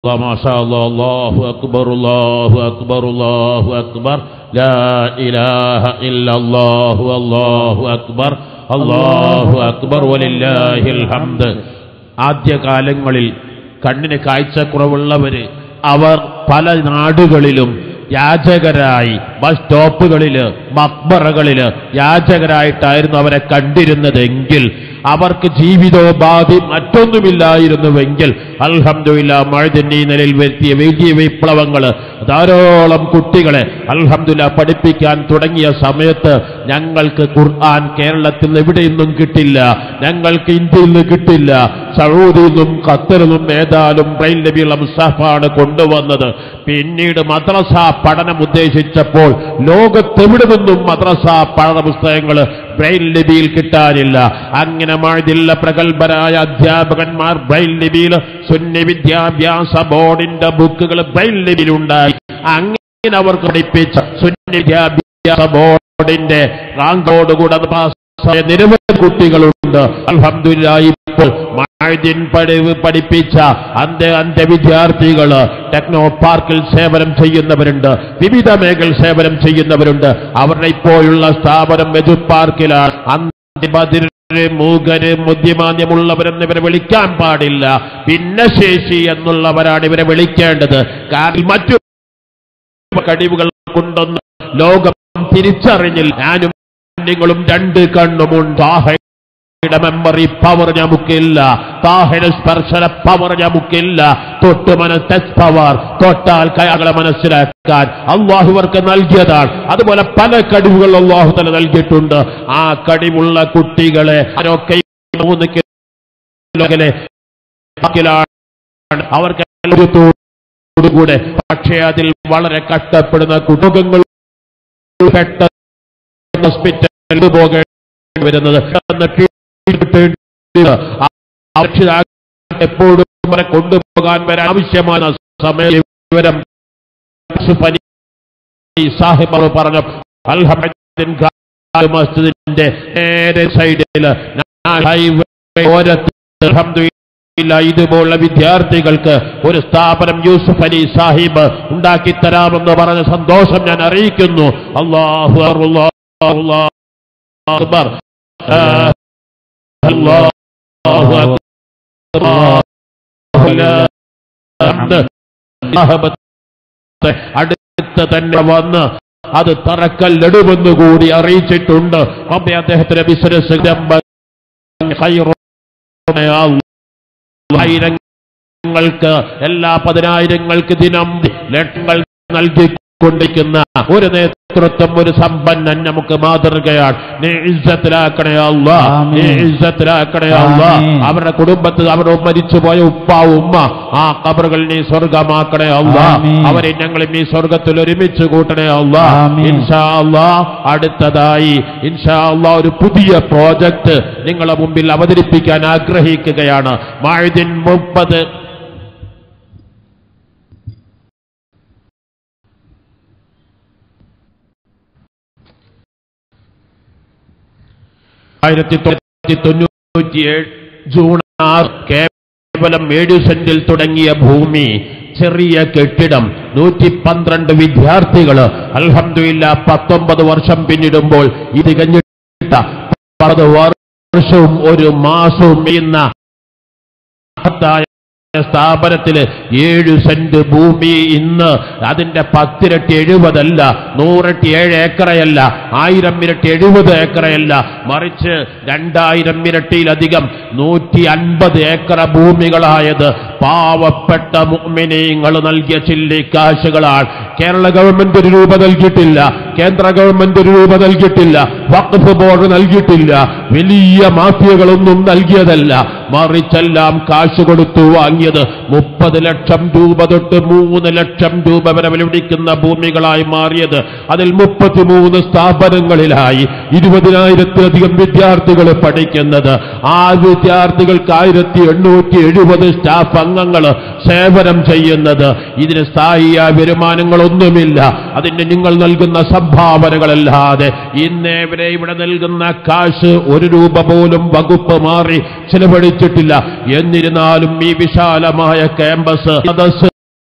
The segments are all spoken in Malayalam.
الله ما شاء الله الله أكبر الله أكبر الله أكبر لا إله إلا الله والله أكبر الله أكبر ولله الحمد ആദ്യകാലങ്ങളിൽ കണ്ണിന് കാഴ്ചക്കുറവുള്ളവര് അവർ പല നാടുകളിലും യാചകരായി ബസ് സ്റ്റോപ്പുകളില് മക്ബറകളില് യാചകരായിട്ടായിരുന്നു അവരെ കണ്ടിരുന്നതെങ്കിൽ അവർക്ക് ജീവിതോപാധി മറ്റൊന്നുമില്ലായിരുന്നുവെങ്കിൽ അൽഹംദുലില്ലാ മഴജന്നി നിലയിൽ വരുത്തിയ വലിയ വിപ്ലവങ്ങൾ ധാരാളം കുട്ടികളെ അൽഹംദുലില്ലാ പഠിപ്പിക്കാൻ തുടങ്ങിയ സമയത്ത് ഞങ്ങൾക്ക് ഖുർആൻ കേരളത്തിൽ എവിടെയൊന്നും കിട്ടില്ല ഞങ്ങൾക്ക് ഇന്ത്യയിൽ നിന്ന് കിട്ടില്ല സൗദിയിൽ നിന്നും ഖത്തറിൽ നിന്നും ഏതാനും ബ്രെയിൻ നബിയുള്ള മുസ്താഫാണ് കൊണ്ടുവന്നത് പിന്നീട് മദ്രസ പഠനം ഉദ്ദേശിച്ചപ്പോൾ ലോകത്തെവിടെ നിന്നും മദ്രസ പഠന പുസ്തകങ്ങൾ ബ്രെയിൻ ലിപിയിൽ കിട്ടാനില്ല അങ്ങനെ മഴതില്ല പ്രഗത്ഭരായ അധ്യാപകന്മാർ ബ്രെയിൻ ലിപിയിൽ സുന്നി വിദ്യാഭ്യാസ ബോർഡിന്റെ ബുക്കുകൾ ബ്രെയിൻ ലിപിയിലുണ്ടായി അങ്ങനെ അവർക്ക് പഠിപ്പിച്ച സുന്നി വിദ്യാഭ്യാസ ബോർഡിന്റെ റാങ്കോടുകൂടെ അത് പാസ്സായ നിരവധി കുട്ടികളുണ്ട് അൽഹംദുലില്ലാ ഇപ്പോൾ മഴദിൻ പടിവ് പഠിപ്പിച്ച അന്ത്യ അന്ത്യ വിദ്യാർത്ഥികള് ടെക്നോ പാർക്കിൽ സേവനം ചെയ്യുന്നവരുണ്ട് വിവിധ മേഖല സേവനം ചെയ്യുന്നവരുണ്ട് അവരുടെ ഇപ്പോഴുള്ള സ്ഥാപനം മെജു പാർക്കിലാണ് അന്തിബദിര് മൂകര് ബുദ്ധിമാന്യമുള്ളവരെന്ന് ഇവരെ വിളിക്കാൻ പാടില്ല ഭിന്നശേഷി എന്നുള്ളവരാണ് ഇവരെ വിളിക്കേണ്ടത് കാരണം മറ്റു കഴിവുകൾ കൊണ്ടൊന്ന് ലോകം തിരിച്ചറിഞ്ഞില്ല ഞാനും നിങ്ങളും രണ്ട് കണ്ണുമുണ്ട് താഹയുടെ മെമ്മറി പവർ നമുക്കില്ല താഹയുടെ സ്പർശന പവർ നമുക്കില്ല തൊട്ട് മനസ് ടച്ച് പവർ തൊട്ടാൽ കയാളെ മനസ്സിലാക്കാൻ അള്ളാഹുവർക്ക് നൽകിയതാണ് അതുപോലെ പല കഴിവുകൾ അള്ളാഹു തല നൽകിയിട്ടുണ്ട് ആ കഴിവുള്ള കുട്ടികളെ ആരൊക്കെ മൂന്ന് കിലോയിലെ അവർക്ക് കൂടെ പക്ഷേ അതിൽ വളരെ കഷ്ടപ്പെടുന്ന കുടുംബങ്ങൾ പെട്ടെന്ന് ഹോസ്പിറ്റലിൽ പോകേണ്ടി വരുന്നത് പെട്ടെന്ന് ട്രീറ്റ്മെന്റ് ആ രക്ഷിതാക്കൾ എപ്പോഴും അവരെ കൊണ്ടുപോകാൻ വരെ ആവശ്യമായ സമയം വിവരം പനി സാഹിബ് പറഞ്ഞ അൽഹമദിൻ മസ്ജിദിന്റെ നേരെ സൈഡിൽ ഹൈവേ ഓരത്ത് അൽഹംദുലില്ലാ ഇതുപോലുള്ള വിദ്യാർത്ഥികൾക്ക് ഒരു സ്ഥാപനം യൂസുഫ് അലി സാഹിബ് ഉണ്ടാക്കി തരാമെന്ന് പറഞ്ഞ സന്തോഷം ഞാൻ അറിയിക്കുന്നു അള്ളാഹു അല്ലാഹു അക്ബർ അല്ലാഹു അക്ബർ അടുത്ത് തന്നെ വന്ന് അത് തറക്കല്ലെടുമെന്ന് കൂടി അറിയിച്ചിട്ടുണ്ട് അമ്മ അദ്ദേഹത്തിന്റെ ബിസിനസ് ആയിരങ്ങൾക്ക് എല്ലാ പതിനായിരങ്ങൾക്ക് ദിനം ലക്ഷങ്ങൾ നൽകിക്കൊണ്ടിരിക്കുന്ന ഒരു നേതൃത്വം ഒരു സമ്പന്നൻ നമുക്ക് മാതൃകയാണ് നീ ഇസ്സത്തിലാക്കണേ അല്ല നീ ഇസ്സത്തിലാക്കണേ അല്ല ആമീൻ. അവരുടെ കുടുംബത്തിൽ അവരുടെ മരിച്ചുപോയ ഉപ്പ ഉമ്മ ആ കബറുകൾ നീ സ്വർഗമാക്കണേ അല്ല ആമീൻ. അവരെ ഞങ്ങൾ നീ സ്വർഗത്തിൽ ഒരുമിച്ച് കൂട്ടണേ അല്ല ആമീൻ. ഇൻഷാ അല്ലാ അടുത്തതായി ഇൻഷാ അല്ലാ ഒരു പുതിയ പ്രോജക്റ്റ് നിങ്ങളെ മുമ്പിൽ അവതരിപ്പിക്കാൻ ആഗ്രഹിക്കുകയാണ് മാഴുദിൻ മുപ്പത് ആയിരത്തി തൊള്ളായിരത്തി തൊണ്ണൂറ്റിയേഴ് ജൂൺ ആറ് കേവലം ഏഴു സെന്റിൽ തുടങ്ങിയ ഭൂമി ചെറിയ കെട്ടിടം നൂറ്റി പന്ത്രണ്ട് വിദ്യാർത്ഥികള് അൽഹംദുലില്ല പത്തൊമ്പത് വർഷം പിന്നിടുമ്പോൾ ഇത് കഴിഞ്ഞിട്ട പത്ത് വർഷവും ഒരു മാസവും ഇന്ന മഹത്തായ സ്ഥാപനത്തില് ഏഴ് സെന്റ് ഭൂമി ഇന്ന് അതിന്റെ പത്തിരട്ടി എഴുപതല്ല നൂറട്ടി ഏഴ് ഏക്കറയല്ല ആയിരം ഇരട്ടി എഴുപത് ഏക്കറയല്ല മറിച്ച് രണ്ടായിരം ഇരട്ടിയിലധികം നൂറ്റി അൻപത് ഏക്കറ ഭൂമികളായത് പാവപ്പെട്ട മുഅ്മിനീങ്ങൾ നൽകിയ ചില്ലിക്കാശുകളാണ് കേരള ഗവൺമെന്റ് ഒരു രൂപ നൽകിയിട്ടില്ല കേന്ദ്ര ഗവൺമെന്റ് ഒരു രൂപ നൽകിയിട്ടില്ല വഖഫ് ബോർഡ് നൽകിയിട്ടില്ല വലിയ മാഫിയകളൊന്നും നൽകിയതല്ല മറിച്ചെല്ലാം കാശ് കൊടുത്തു വാങ്ങിയത് മുപ്പത് ലക്ഷം രൂപ തൊട്ട് മൂന്ന് ലക്ഷം രൂപ വരെ വിലപിടിക്കുന്ന ഭൂമികളായി മാറിയത് അതിൽ മുപ്പത്തിമൂന്ന് സ്ഥാപനങ്ങളിലായി ഇരുപതിനായിരത്തിലധികം വിദ്യാർത്ഥികൾ പഠിക്കുന്നത് ആ വിദ്യാർത്ഥികൾക്ക് ആയിരത്തി എണ്ണൂറ്റി എഴുപത് സ്റ്റാഫ് അംഗങ്ങൾ സേവനം ചെയ്യുന്നത് ഇതിന് സ്ഥായിയായ വരുമാനങ്ങൾ കാര്യങ്ങളൊന്നുമില്ല അതിന് നിങ്ങൾ നൽകുന്ന സംഭാവനകളല്ലാതെ ഇന്നേ വരെ ഇവിടെ നൽകുന്ന കാശ് ഒരു രൂപ പോലും വകുപ്പ് മാറി ചെലവഴിച്ചിട്ടില്ല എന്നിരുന്നാലും ഈ വിശാലമായ ക്യാമ്പസ് സദസ്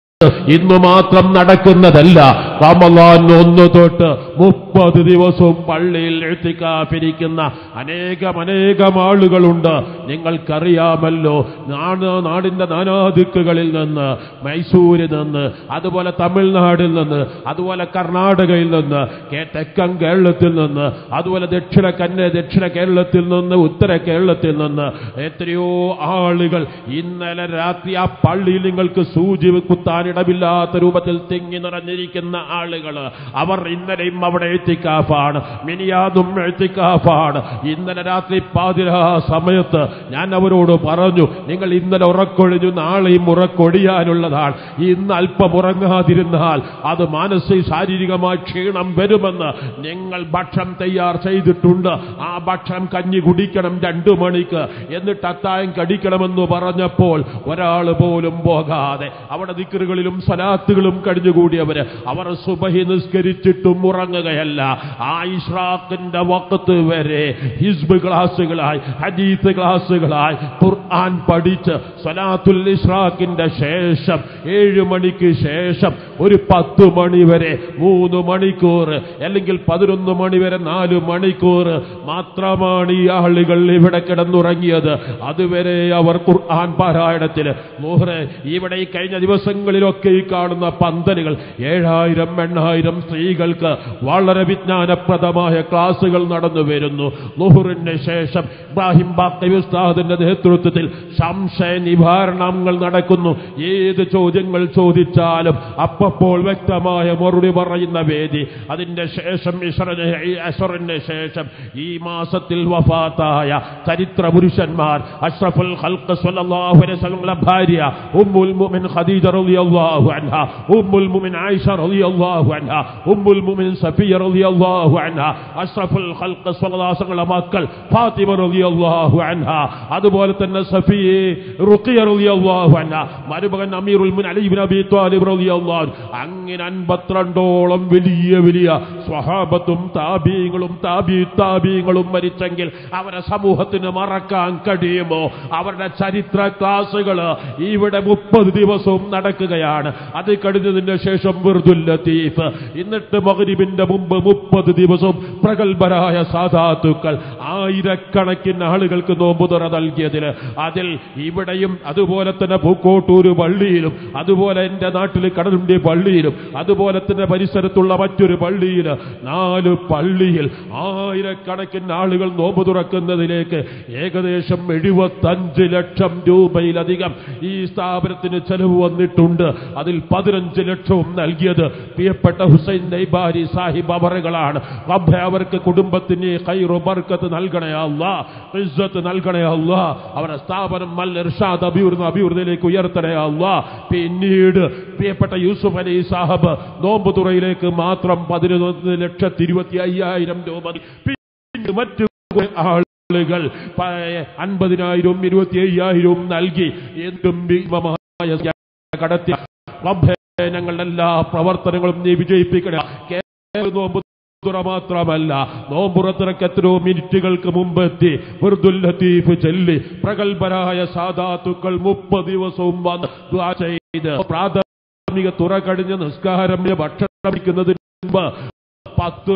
ഇന്നു മാത്രം നടക്കുന്നതല്ല റമദാൻ ഒന്ന് തൊട്ട് മുപ്പത് ദിവസവും പള്ളിയിൽ എഴുത്തിക്കാഫിരിക്കുന്ന അനേകം അനേകം ആളുകളുണ്ട് നിങ്ങൾക്കറിയാമല്ലോ നാട് നാടിന്റെ നാനാദിക്കുകളിൽ നിന്ന് മൈസൂരിൽ നിന്ന് അതുപോലെ തമിഴ്നാടിൽ നിന്ന് അതുപോലെ കർണാടകയിൽ നിന്ന് കേ- തെക്കൻ കേരളത്തിൽ നിന്ന് അതുപോലെ ദക്ഷിണ കന്യ ദക്ഷിണ കേരളത്തിൽ നിന്ന് ഉത്തര കേരളത്തിൽ നിന്ന് എത്രയോ ആളുകൾ ഇന്നലെ രാത്രി ആ പള്ളിയിൽ നിങ്ങൾക്ക് സൂചി കുത്താനിടമില്ലാത്ത രൂപത്തിൽ തിങ്ങി നിറഞ്ഞിരിക്കുന്ന ആളുകൾ അവർ ഇന്നലെയും അവിടെ എത്തിക്കാഫാണ് മിനിയാതും എത്തിക്കാഫാണ് ഇന്നലെ രാത്രി പാതിരാ സമയത്ത് ഞാൻ അവരോട് പറഞ്ഞു നിങ്ങൾ ഇന്നലെ ഉറക്കൊഴിഞ്ഞു നാളെയും ഉറക്കൊടിയാനുള്ളതാണ് ഇന്ന് അല്പം ഉറങ്ങാതിരുന്നാൽ അത് മാനസിക ശാരീരികമായ ക്ഷീണം വരുമെന്ന് നിങ്ങൾ ഭക്ഷണം തയ്യാർ ചെയ്തിട്ടുണ്ട് ആ ഭക്ഷണം കഞ്ഞി കുടിക്കണം രണ്ടു മണിക്ക് എന്നിട്ട് അത്തായം കടിക്കണമെന്ന് പറഞ്ഞപ്പോൾ ഒരാൾ പോലും പോകാതെ അവിടെ ദിക്കറുകളിലും സലാത്തുകളും കഴിഞ്ഞുകൂടിയവര് അവർ സുബഹി നിസ്കരിച്ചിട്ടും ഉറങ്ങുകയല്ല ആ ഇഷ്റാഖിന്റെ വക്കത്ത് വരെ ഹിസ്ബ് ക്ലാസ്സുകളായി ഹദീത്ത് ക്ലാസ്സുകളായി ഖുർആൻ പഠിച്ച് സലാത്തുൽ ഇഷ്റാഖിന്റെ ശേഷം ഏഴ് മണിക്ക് ശേഷം ഒരു പത്ത് മണി വരെ മൂന്ന് മണിക്കൂർ അല്ലെങ്കിൽ പതിനൊന്ന് മണി വരെ നാല് മണിക്കൂർ മാത്രമാണ് ഈ ആളുകൾ ഇവിടെ കിടന്നുറങ്ങിയത് അതുവരെ അവർ ഖുർആൻ പാരായണത്തിൽ മോഹ്റെ ഇവിടെ ഈ കഴിഞ്ഞ ദിവസങ്ങളിലൊക്കെ ഈ കാണുന്ന പന്തലുകൾ ഏഴായിരം എണ്ണായിരം സ്ത്രീകൾക്ക് വളരെ വിജ്ഞാനപ്രദമായ ക്ലാസുകൾ നടന്നു വരുന്നു ലുഹുറിന് ശേഷം ഇബ്രാഹിം ബാക്കി ഉസ്താദിന്റെ നേതൃത്വത്തിൽ സംശയ നിവാരണങ്ങൾ നടക്കുന്നു ഏത് ചോദ്യങ്ങൾ ചോദിച്ചാലും അപ്പപ്പോൾ വ്യക്തമായ മറുപടി പറയുന്ന വേദി അതിന്റെ ശേഷം ഇഷറിന് അഷറിന് ശേഷം ഈ മാസത്തിൽ വഫാത്തായ ചരിത്ര പുരുഷന്മാർ അഷ്റഫുൽ ഖൽഖ് സ്വല്ലല്ലാഹു അലൈഹി വസല്ലമയുടെ ഭാര്യ ഉമ്മുൽ മുഅ്മിൻ ഖദീജ റളിയല്ലാഹു അൻഹ ഉമ്മുൽ മുഅ്മിൻ ആയിഷ റളിയല്ലാഹു അൻഹ ഉമ്മുൽ മുഅ്മിൻ സഫിയ റളിയല്ലാഹു അൻഹ അഷ്റഫുൽ ഖൽഖ് സ്വല്ലല്ലാഹു അലൈഹി വസല്ലമയുടെ മക്കൾ ഫാത്തിമ റളിയല്ലാഹു അൻഹ അതുപോലെ തന്നെ സഫിയെ റുഖിയ റളിയല്ലാഹു അൻഹ മരുമകൻ അമീറുൽ മുൻ അലി ഇബ്നു അബി ത്വാലിബ് റളിയല്ലാഹു അൻഹു അങ്ങനെ അൻപത്തിരണ്ടോളം വലിയ വലിയ സ്വഹാബത്തും താബീങ്ങളും താബി താബീങ്ങളും മരിച്ചെങ്കിൽ അവരെ സമൂഹത്തിന് മറക്കാൻ കഴിയുമോ അവരുടെ ചരിത്ര ക്ലാസുകൾ ഇവിടെ മുപ്പത് ദിവസവും നടക്കുകയാണ് അത് കഴിഞ്ഞതിന് ശേഷം വെറുതുൽ ലത്തീഫ് എന്നിട്ട് മകരിബിന്റെ മുമ്പ് മുപ്പത് ദിവസവും പ്രഗത്ഭരായ സാധാത്തുക്കൾ ആയിരക്കണക്കിന് ആളുകൾക്ക് നോമ്പുതുറ നൽകിയതിന് അതിൽ ഇവിടെയും അതുപോലെ തന്നെ പൂക്കോട്ടൂര് പള്ളിയിലും അതുപോലെ എന്റെ നാട്ടിൽ കടലുണ്ടി പള്ളിയിലും അതുപോലെ തന്നെ പരിസരത്തുള്ള മറ്റൊരു പള്ളിയിൽ നാല് പള്ളിയിൽ ആയിരക്കണക്കിന് ആളുകൾ നോമ്പ് തുറക്കുന്നതിലേക്ക് ഏകദേശം എഴുപത്തഞ്ച് ലക്ഷം രൂപയിലധികം ഈ സ്ഥാപനത്തിന് ചെലവ് വന്നിട്ടുണ്ട് അതിൽ പതിനഞ്ച് ലക്ഷവും നൽകിയത് പ്രിയപ്പെട്ട ഹുസൈൻ നൈബാരി സാഹിബ് അവറുകളാണ് റബ്ബെ അവർക്ക് കുടുംബത്തിന് ഖൈറു ബർക്കത്ത് നൽകണേ അല്ലാ ഇസ്സത്ത് നൽകണേ അല്ലാ അവരുടെ സ്ഥാപനം മൽ ഇർഷാദ് അഭിവൃദ്ധി അഭിവൃദ്ധിയിലേക്ക് ഉയർത്തണേ അല്ലാ പിന്നീട് പ്രിയപ്പെട്ട യൂസുഫ് അലി സാഹബ് നോമ്പ് തുറയിലേക്ക് മാത്രം പതിനൊന്ന് ലക്ഷത്തി ഇരുപത്തി അയ്യായിരം രൂപ പിന്നെ മറ്റു കുറെ ആളുകൾ പ- അൻപതിനായിരവും ഇരുപത്തി അയ്യായിരവും നൽകി എന്തും ഭീമമായ കടത്തി റബ്ബേ, ഞങ്ങളുടെ എല്ലാ പ്രവർത്തനങ്ങളും നീ വിജയിപ്പിക്കണം കേവലം നോമ്പ് തുറ മാത്രമല്ല നോമ്പുറത്തിറക്ക് എത്രയോ മിനിറ്റുകൾക്ക് മുമ്പെത്തി വെറുതുൽ ലത്തീഫ് ചൊല്ലി പ്രഗത്ഭരായ സാധാത്തുക്കൾ മുപ്പത് ദിവസവും വന്ന് ദുആ ചെയ്ത് പ്രാഥമിക തുറ കഴിഞ്ഞ് നിസ്കാരം ഭക്ഷണം കഴിക്കുന്നതിന് മുമ്പ് പത്ത്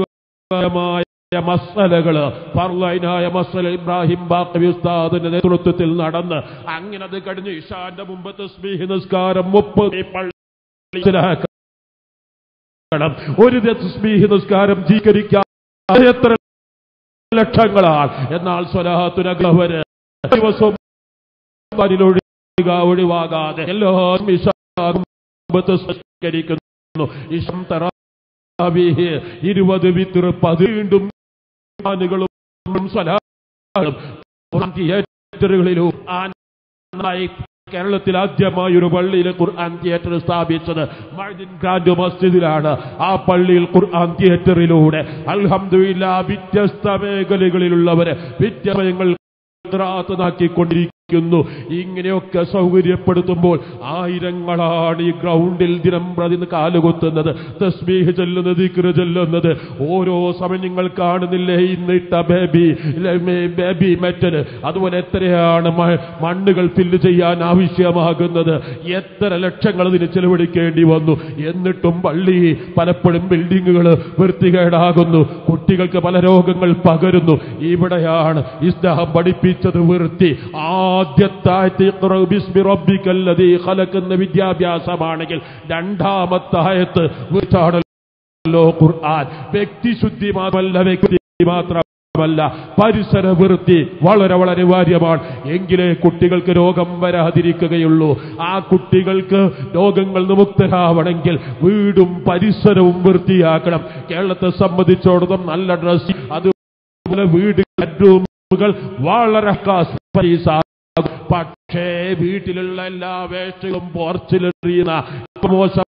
അനുവദമായ മസലകള് ഫർലൈനായ മസല ഇബ്രാഹിം ബാക്കി ഉസ്താദിന്റെ നേതൃത്വത്തിൽ നടന്ന് അങ്ങനെ അത് കഴിഞ്ഞ് ഇഷാന്റെ മുമ്പ് തസ്ബീഹ് നിസ്കാരം മുപ്പത് പള്ളിയിലാക്കണം ഒരു തസ്ബീഹ് നിസ്കാരം ജീകരിക്കാൻ എത്ര ലക്ഷങ്ങളാണ് എന്നാൽ സ്വലാത്തുനകവര് ദിവസവും അതിലൊഴിക ഒഴിവാകാതെ എല്ലാവരും ഇഷാ തസ്കരിക്കുന്നു ഇഷം തറാവീഹ് ഇരുപത് വിത്ര പതിണ്ടും ഖുർആനുകളും സ്വലാത്തും ഖുർആൻ തിയേറ്ററുകളിലും ആനായി കേരളത്തിൽ ആദ്യമായി ഒരു പള്ളിയിൽ ഖുർആൻ തിയേറ്റർ സ്ഥാപിച്ചത് മഴദിൻ ഗ്രാൻഡ് മസ്ജിദിലാണ് ആ പള്ളിയിൽ ഖുർആൻ തിയേറ്ററിലൂടെ അൽഹംദുലില്ലാ വ്യത്യസ്ത മേഖലകളിലുള്ളവര് വ്യത്യസ്തങ്ങൾ നാക്കിക്കൊണ്ടിരിക്കും ക്കുന്നു ഇങ്ങനെയൊക്കെ സൗകര്യപ്പെടുത്തുമ്പോൾ ആയിരങ്ങളാണ് ഈ ഗ്രൗണ്ടിൽ ദിനം പ്രതി കാലുകുത്തുന്നത് തസ്ബീഹ് ചെല്ലുന്നത് ദിക്റ് ചെല്ലുന്നത് ഓരോ സമയം നിങ്ങൾ കാണുന്നില്ലേ ഇന്നിട്ട ബേബി ബേബി മെറ്റല് അതുപോലെ എത്രയാണ് മ- മണ്ണുകൾ ഫില്ല് ചെയ്യാൻ ആവശ്യമാകുന്നത് എത്ര ലക്ഷങ്ങൾ ഇതിന് ചെലവഴിക്കേണ്ടി വന്നു എന്നിട്ടും പള്ളി പലപ്പോഴും ബിൽഡിങ്ങുകൾ വൃത്തികേടാകുന്നു കുട്ടികൾക്ക് പല രോഗങ്ങൾ പകരുന്നു ഇവിടെയാണ് ഇസ്ലാം പഠിപ്പിച്ചത് വൃത്തി ആദ്യത്തെ ആയത്ത് ഇഖ്റ ബിസ്മി റബ്ബിക്കല്ലദീ ഖലഖ് എന്ന വിദ്യാഭ്യാസമാണെങ്കിൽ രണ്ടാമത്തെ ആയത്ത് വൃത്താണല്ലോ ഖുർആൻ വ്യക്തിശുദ്ധി മാത്രമല്ല വ്യക്തി മാത്രമല്ല പരിസര വൃത്തി വളരെ വളരെ അനിവാര്യമാണ് എങ്കിലേ കുട്ടികൾക്ക് രോഗം വരാതിരിക്കുകയുള്ളൂ ആ കുട്ടികൾക്ക് രോഗങ്ങൾ വിമുക്തരാവണമെങ്കിൽ വീടും പരിസരവും വൃത്തിയാക്കണം കേരളത്തെ സംബന്ധിച്ചിടത്തോളം നല്ല ഡ്രസ് അതുപോലെ വീട് ബെഡ്റൂമുകൾ വളരെ പൈസ പക്ഷേ വീട്ടിലുള്ള എല്ലാ വേസ്റ്റുകളും പോർച്ചിലെറിയുന്ന മോശം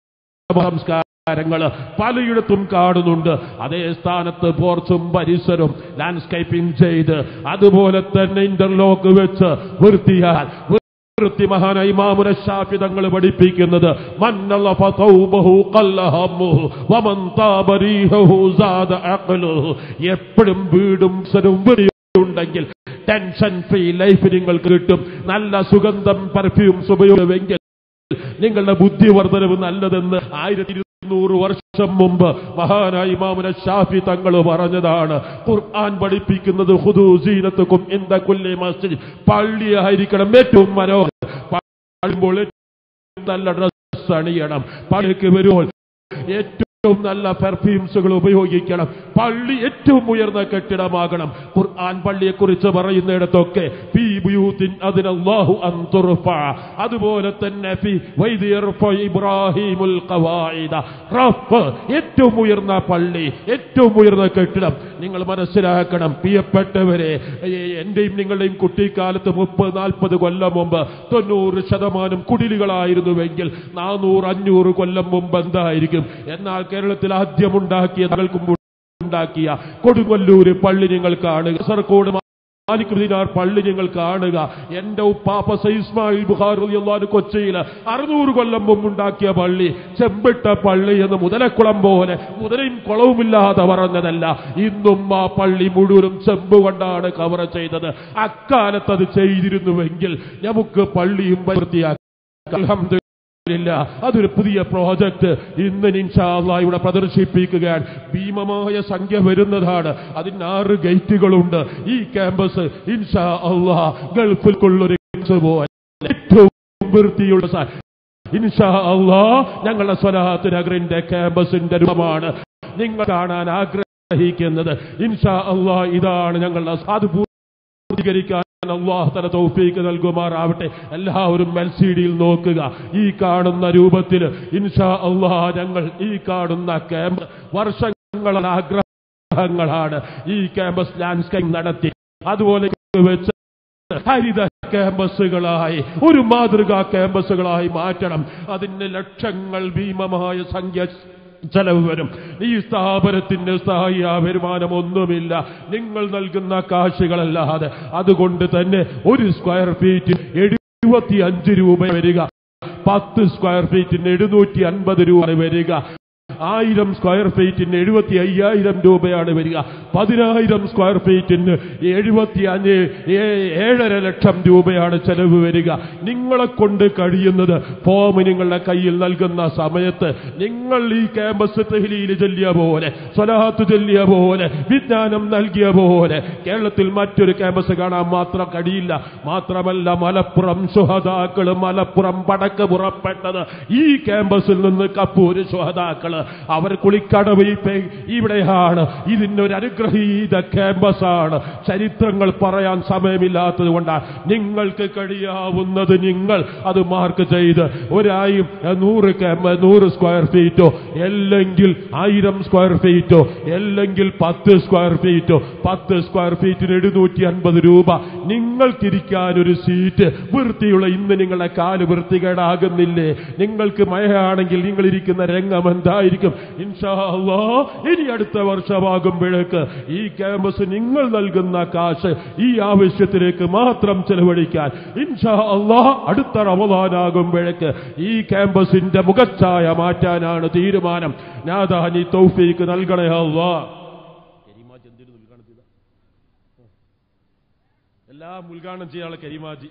സംസ്കാരങ്ങൾ പലയിടത്തും കാണുന്നുണ്ട് അതേ സ്ഥാനത്ത് പോർച്ചും പരിസരവും ലാൻഡ്സ്കേപ്പിംഗ് ചെയ്ത് അതുപോലെ തന്നെ ഇന്റർലോക്ക് വെച്ച് വൃത്തിയാൽ വൃത്തി മഹാന ഇമാമുന ഷാഫിതങ്ങൾ പഠിപ്പിക്കുന്നത് മന്നല്ല ഫതൗബഹു ഖല്ലഹമുഹു വമൻ താബ റീഹഹു സാദ അഖലുഹു എപ്പോഴും വീടും സരും ഉണ്ടെങ്കിൽ ടെൻഷൻ ഫ്രീ ലൈഫ് നിങ്ങൾക്ക് കിട്ടും നല്ല സുഗന്ധം പെർഫ്യൂംസ് ഉപയോഗമെങ്കിൽ നിങ്ങളുടെ ബുദ്ധിവർദ്ധനവ് നല്ലതെന്ന് ആയിരത്തി ഇരുന്നൂറ് വർഷം മുമ്പ് മഹാനായ ഇമാമുന ഷാഫി തങ്ങൾ പറഞ്ഞതാണ് ഖുർആൻ പഠിപ്പിക്കുന്നത് ഹുദൂ സീനത്തുക്കും ഇന്ത കുല്ലി മസ്ജിദ് പള്ളിയായിരിക്കണം ഏറ്റവും മനോഹരം പള്ളുമ്പോൾ ഏറ്റവും നല്ല ഡ്രസ് അണിയണം പള്ളിക്ക് വരുമ്പോൾ ഏറ്റവും നല്ല പെർഫ്യൂംസുകൾ ഉപയോഗിക്കണം പള്ളി ഏറ്റവും ഉയർന്ന കെട്ടിടമാകണം ഖുർആൻ പള്ളിയെ കുറിച്ച് പറയുന്നിടത്തൊക്കെ ഫീ ബുയൂത്തിൻ അതിനല്ലാഹു അൻ തുർഫ അതുപോലെ തന്നെ ഫീ വൈദിയർഫ ഇബ്രാഹിമുൽ ഖവായിദ റഫ് ഏറ്റവും ഉയർന്ന പള്ളി ഏറ്റവും ഉയർന്ന കെട്ടിടം നിങ്ങൾ മനസ്സിലാക്കണം പ്രിയപ്പെട്ടവരെ ഏ, എന്റെയും നിങ്ങളുടെയും കുട്ടിക്കാലത്ത് മുപ്പത് നാൽപ്പത് കൊല്ലം മുമ്പ് തൊണ്ണൂറ് ശതമാനം കുടിലുകളായിരുന്നുവെങ്കിൽ നാനൂറ് അഞ്ഞൂറ് കൊല്ലം മുമ്പ് എന്തായിരിക്കും എന്നാൽ കേരളത്തിൽ ആദ്യമുണ്ടാക്കിയ തകൾക്കും ഉണ്ടാക്കിയ കൊടുങ്ങല്ലൂര് പള്ളി നിങ്ങൾ കാണുക കാസർഗോഡ് മാലിക്കുദിനാർ പള്ളി നിങ്ങൾ കാണുക എന്റെ ഉപ്പാപ്പ സൈസ്മായിൽ ബുഹാർ റളിയല്ലാഹു കൊച്ചിയിൽ അറുന്നൂറ് കൊല്ലം മുമ്പ് ഉണ്ടാക്കിയ പള്ളി ചെമ്പിട്ട പള്ളി എന്ന് മുതലക്കുളം പോലെ മുതലയും കുളവുമില്ലാതെ പറഞ്ഞതല്ല ഇന്നും ആ പള്ളി മുഴുവനും ചെമ്പ് കൊണ്ടാണ് കവർ ചെയ്തത് അക്കാലത്ത് അത് ചെയ്തിരുന്നുവെങ്കിൽ നമുക്ക് പള്ളിയും വൃത്തിയാക്കാം അൽഹംദുലില്ലാ. ഇല്ല അതൊരു പുതിയ പ്രോജക്റ്റ് ഇന്ന് ഇൻഷാല്ല ഇവിടെ പ്രദർശിപ്പിക്കുകയാണ് ഭീമമായ സംഖ്യ വരുന്നതാണ് അതിന് ആറ് ഗേറ്റുകളുണ്ട് ഈ ക്യാമ്പസ് ഇൻഷാ അള്ളാ ഗൾഫിൽ കൊള്ളൊരു പോലെ ഏറ്റവും വൃത്തിയുള്ള സ്ഥ- ഇൻഷാ അള്ളാ ഞങ്ങളുടെ സ്വലാത്ത് നഗറിന്റെ ക്യാമ്പസിന്റെ രൂപമാണ് നിങ്ങൾ കാണാൻ ആഗ്രഹിക്കുന്നത് ഇൻഷാ അള്ളാ ഇതാണ് ഞങ്ങളുടെ അത് പൂർത്തീകരിക്കാൻ അള്ളാഹു തല തൗഫീക്ക് നൽകുമാറാവട്ടെ എല്ലാവരും എൽ സി ഡിയിൽ നോക്കുക ഈ കാണുന്ന രൂപത്തിൽ ഇൻഷാ അള്ളാഹ് ഞങ്ങൾ ഈ കാണുന്ന ക്യാമ്പ് വർഷങ്ങളെ ആഗ്രഹങ്ങളാണ് ഈ ക്യാമ്പസ് ലാൻഡ്സ്കേപ്പ് നടത്തി അതുപോലെ വെച്ച് ഹരിത ക്യാമ്പസുകളായി ഒരു മാതൃകാ ക്യാമ്പസുകളായി മാറ്റണം അതിന് ലക്ഷങ്ങൾ ഭീമമായ സംഖ്യ ചെലവ് വരും ഈ സ്ഥാപനത്തിന്റെ സ്ഥായി വരുമാനം ഒന്നുമില്ല നിങ്ങൾ നൽകുന്ന കാശുകളല്ലാതെ അതുകൊണ്ട് തന്നെ ഒരു സ്ക്വയർ ഫീറ്റ് എഴുപത്തി അഞ്ച് രൂപ വരിക പത്ത് സ്ക്വയർ ഫീറ്റിന് എഴുന്നൂറ്റി അൻപത് രൂപ വരിക ആയിരം സ്ക്വയർ ഫീറ്റിന് എഴുപത്തി അയ്യായിരം രൂപയാണ് വരിക പതിനായിരം സ്ക്വയർ ഫീറ്റിന് എഴുപത്തി അഞ്ച് ഏ- ഏഴര ലക്ഷം രൂപയാണ് ചെലവ് വരിക നിങ്ങളെ കൊണ്ട് കഴിയുന്നത് ഫോം നിങ്ങളുടെ കയ്യിൽ നൽകുന്ന സമയത്ത് നിങ്ങൾ ഈ ക്യാമ്പസ് തെഹ്ലിയിൽ ചൊല്ലിയ പോലെ സ്വലാത്ത് ചൊല്ലിയ പോലെ വിജ്ഞാനം നൽകിയ പോലെ കേരളത്തിൽ മറ്റൊരു ക്യാമ്പസ് കാണാൻ മാത്രം കഴിയില്ല മാത്രമല്ല മലപ്പുറം സുഹതാക്കള് മലപ്പുറം പടക്ക് പുറപ്പെട്ടത് ഈ ക്യാമ്പസിൽ നിന്ന് കപ്പൂര് സുഹതാക്കള് അവർ കുളിക്കടവ് ഇപ്പ- ഇവിടെയാണ് ഇതിനൊരു അനുഗ്രഹീത ക്യാമ്പസാണ് ചരിത്രങ്ങൾ പറയാൻ സമയമില്ലാത്തത് കൊണ്ടാണ് നിങ്ങൾക്ക് കഴിയാവുന്നത് നിങ്ങൾ അത് മാർക്ക് ചെയ്ത് ഒരായും നൂറ് ക്യാമ്പ് നൂറ് സ്ക്വയർ ഫീറ്റോ അല്ലെങ്കിൽ ആയിരം സ്ക്വയർ ഫീറ്റോ അല്ലെങ്കിൽ പത്ത് സ്ക്വയർ ഫീറ്റോ പത്ത് സ്ക്വയർ ഫീറ്റിന് എഴുന്നൂറ്റി അൻപത് രൂപ നിങ്ങൾക്കിരിക്കാൻ ഒരു സീറ്റ് വൃത്തിയുള്ള ഇന്ന് നിങ്ങളുടെ കാല് വൃത്തികേടാകുന്നില്ലേ നിങ്ങൾക്ക് മഴയാണെങ്കിൽ നിങ്ങൾ ഇരിക്കുന്ന രംഗം എന്തായിരിക്കും വർഷമായിരിക്കും ഇൻഷാ അല്ലാ ഇനി അടുത്ത വർഷമാകുമ്പോഴേക്ക് ഈ ക്യാമ്പസ് നിങ്ങൾ നൽകുന്ന കാശ് ഈ ആവശ്യത്തിലേക്ക് മാത്രം ചെലവഴിക്കാൻ ഇൻഷാ അല്ലാ അടുത്ത റമദാനാകുമ്പോഴേക്ക് ഈ ക്യാമ്പസിന്റെ മുഖച്ഛായ മാറ്റാനാണ് തീരുമാനം നാദാ നീ തൗഫീക്ക് നൽകണേ അല്ലാ എല്ലാം ഉദ്ഘാടനം ചെയ്യാനുള്ള കരിമാജി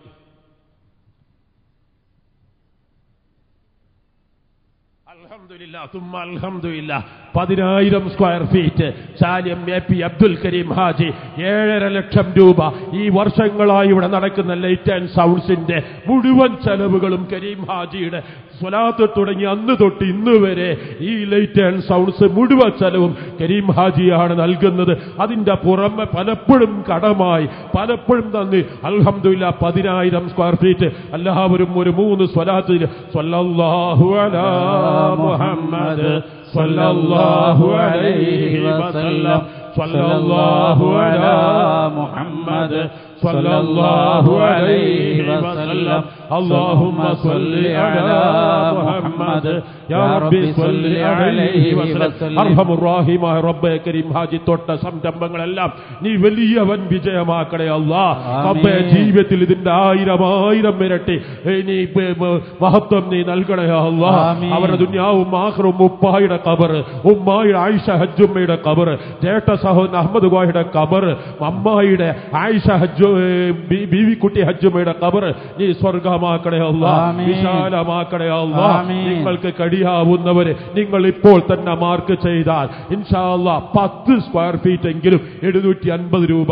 അൽഹംദുലില്ല തുമ്മ അൽഹംദുലില്ല പതിനായിരം square feet Chaliyam A P Abdul Kareem Haji ഏഴര ലക്ഷം രൂപ ഈ വർഷങ്ങളായി ഇവിടെ നടക്കുന്ന ലൈറ്റ് ആൻഡ് സൗണ്ട്സിന്റെ മുഴുവൻ ചെലവുകളും കരീം ഹാജിയുടെ സ്വലാത്ത് തുടങ്ങി അന്ന് തൊട്ട് ഇന്ന് വരെ ഈ ലൈറ്റ് ആൻഡ് സൗണ്ട്സ് മുഴുവൻ ചെലവും കരീം ഹാജിയാണ് നൽകുന്നത് അതിന്റെ പുറമെ പലപ്പോഴും കടമായി പലപ്പോഴും തന്നി അൽഹംദുലില്ല പതിനായിരം സ്ക്വയർ ഫീറ്റ് എല്ലാവരും ഒരു മൂന്ന് സ്വലാത്തിൽ സ്വല്ലല്ലാഹു അലാ മുഹമ്മദ് സ്വല്ലല്ലാഹു അലൈഹി വസല്ലം സ്വല്ലല്ലാഹു അലാ മുഹമ്മദ് സ്വല്ലല്ലാഹു അലൈഹി വസല്ലം اللهم صل على محمد يا ربي صل عليه وسلم അർഹമു റഹീമായ റബ്ബേ കരീം ഹാജി തൊട്ട സംരംഭങ്ങളെല്ലാം നീ വലിയവൻ വിജയമാക്കണേ അല്ലാ റബ്ബേ ജീവിതത്തിൽ ഇതിന്റെ ആയിരം ആയിരം ഇരട്ടി ഏ, നീ ബ- ബ- മഹത്വം നീ നൽകണേ അല്ലാ ആമീൻ. അവരുടെ ദുനിയാവും ആഖിറും ഉപ്പായുടെ കബർ ഉമ്മായുടെ ആയിഷ ഹജ്ജുമ്മയുടെ കബർ ജേട്ട സഹോദരൻ അഹമ്മദ് ഗോയുടെ കബർ അമ്മായിയുടെ ആയിഷ ഹജ്ജു ഏ, ബി- ബീവിക്കുട്ടി ഹജ്ജുമ്മയുടെ കബർ നീ സ്വർഗമാക്കണേ അല്ലാ ആമീൻ. വിശാലമാക്കണേ അല്ലാ ആമീൻ. നിങ്ങൾക്ക് കഴിയാവുന്നവര് നിങ്ങൾ ഇപ്പോൾ തന്നെ മാർക്ക് ചെയ്താൽ ഇൻഷാ അല്ലാ പത്ത് സ്ക്വയർ ഫീറ്റ് എങ്കിലും എഴുന്നൂറ്റി അൻപത് രൂപ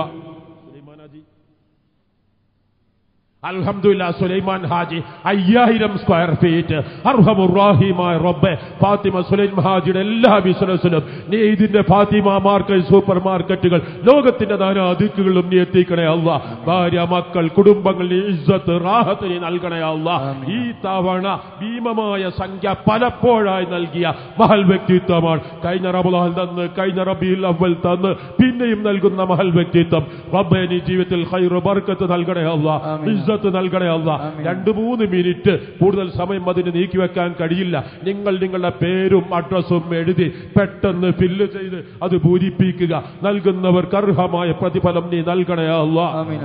അൽഹംദുലില്ല സുലൈമാൻ ഹാജി അയ്യായിരം സ്ക്വയർ ഫീറ്റ് അർഹമുറാഹിമായ റബ്ബെ ഫാത്തിമ സുലൈം ഹാജിയുടെ എല്ലാ ബിസിനസ്സിലും നീ ഇതിന്റെ ഫാത്തിമ മാർക്കറ്റ് സൂപ്പർ മാർക്കറ്റുകൾ ലോകത്തിന്റെ നാനാ ദിക്കുകളിലും നീ എത്തിക്കണേ അല്ല ഭാര്യ മക്കൾ കുടുംബങ്ങൾ നീ ഇസ്സത്ത് റാഹത്ത് നീ നൽകണേ അല്ല ഈ തവണ ഭീമമായ സംഖ്യ പലപ്പോഴായി നൽകിയ മഹൽ വ്യക്തിത്വമാണ് കഴിഞ്ഞ റബുലാൽ തന്ന് കഴിഞ്ഞ റബിയിൽ അവൽ തന്ന് പിന്നെയും നൽകുന്ന മഹൽ വ്യക്തിത്വം റബ്ബെ നീ ജീവിതത്തിൽ ഖൈറ് ബർക്കത്ത് നൽകണേ അല്ല ആമീൻ. ഇസ്സത്ത് നൽകണേ അല്ല ആമീൻ. രണ്ടു മൂന്ന് മിനിറ്റ് കൂടുതൽ സമയം അതിന് നീക്കിവെക്കാൻ കഴിയില്ല നിങ്ങൾ നിങ്ങളുടെ പേരും അഡ്രസ്സും എഴുതി പെട്ടെന്ന് ഫില്ല് ചെയ്ത് അത് പൂരിപ്പിക്കുക നൽകുന്നവർക്ക് അർഹമായ പ്രതിഫലം നീ നൽകണേ അല്ല ആമീൻ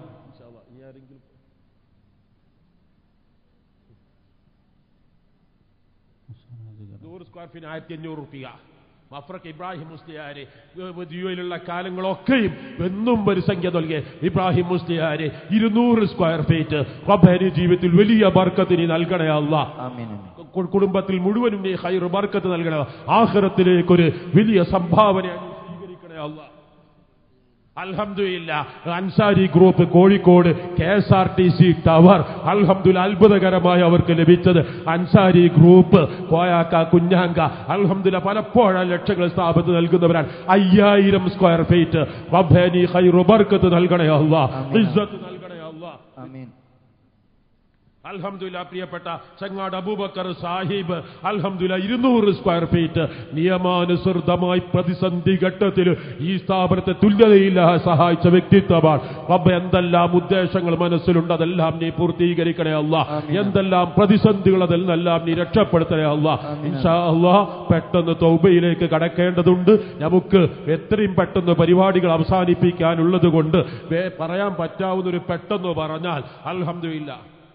നൂറ് സ്ക്വയർ ഫീറ്റ് ആയിരത്തി അഞ്ഞൂറ് റുപ്യ മഫ്രക്ക് ഇബ്രാഹിം മുസ്ലിയാര് യുഎയിലുള്ള കാലങ്ങളൊക്കെയും എന്നും ഒരു സംഖ്യ നൽകിയ ഇബ്രാഹിം മുസ്ലിയാര് ഇരുന്നൂറ് സ്ക്വയർ ഫീറ്റ് റബ്ബാനി ജീവിതത്തിൽ വലിയ ബർക്കത്തിന് നൽകണേ അല്ല ആമീൻ കു- കുടുംബത്തിൽ മുഴുവനും നീ ഹൈർ ബർക്കത്ത് നൽകണേ ആഖിറത്തിലേക്കൊരു വലിയ സംഭാവന നീ സ്വീകരിക്കണേ അല്ല അൽഹംദുലില്ല Ansari group Kozhikode K S R T C tower അൽഹംദുല അത്ഭുതകരമായി അവർക്ക് ലഭിച്ചത് അൻസാരി ഗ്രൂപ്പ് കോയാക്ക കുഞ്ഞാങ്ക അൽഹംദുല പലപ്പോഴും ലക്ഷങ്ങൾ സ്ഥാപത്ത് നൽകുന്നവരാണ് അയ്യായിരം സ്ക്വയർ ഫീറ്റ് റബ്ബേനി ഖൈറു ബർക്കത്ത് നൽകണേ അല്ലാ ആമീൻ. ഇസ്സത്ത് നൽകണേ അല്ലാ ആമീൻ അൽഹംദുല പ്രിയപ്പെട്ട ചങ്ങാട് അബൂബക്കർ സാഹിബ് അൽഹംദുല ഇരുന്നൂറ് സ്ക്വയർ ഫീറ്റ് നിയമാനുസൃതമായി പ്രതിസന്ധി ഘട്ടത്തിൽ ഈ സ്ഥാപനത്തെ തുല്യതയില്ല സഹായിച്ച വ്യക്തിത്വമാണ് റബ്ബ് എന്തെല്ലാം ഉദ്ദേശങ്ങൾ മനസ്സിലുണ്ട് അതെല്ലാം നീ പൂർത്തീകരിക്കണേ അല്ല ആമീൻ. എന്തെല്ലാം പ്രതിസന്ധികൾ അതെല്ലാം നീ രക്ഷപ്പെടുത്തണേ അല്ല ആമീൻ. ഇൻഷാ അല്ലാ പെട്ടെന്ന് തൗബയിലേക്ക് കടക്കേണ്ടതുണ്ട് നമുക്ക് എത്രയും പെട്ടെന്ന് പരിപാടികൾ അവസാനിപ്പിക്കാനുള്ളത് കൊണ്ട് വേ- പറയാൻ പറ്റാവുന്ന ഒരു പെട്ടെന്ന് പറഞ്ഞാൽ അൽഹംദുലില്ല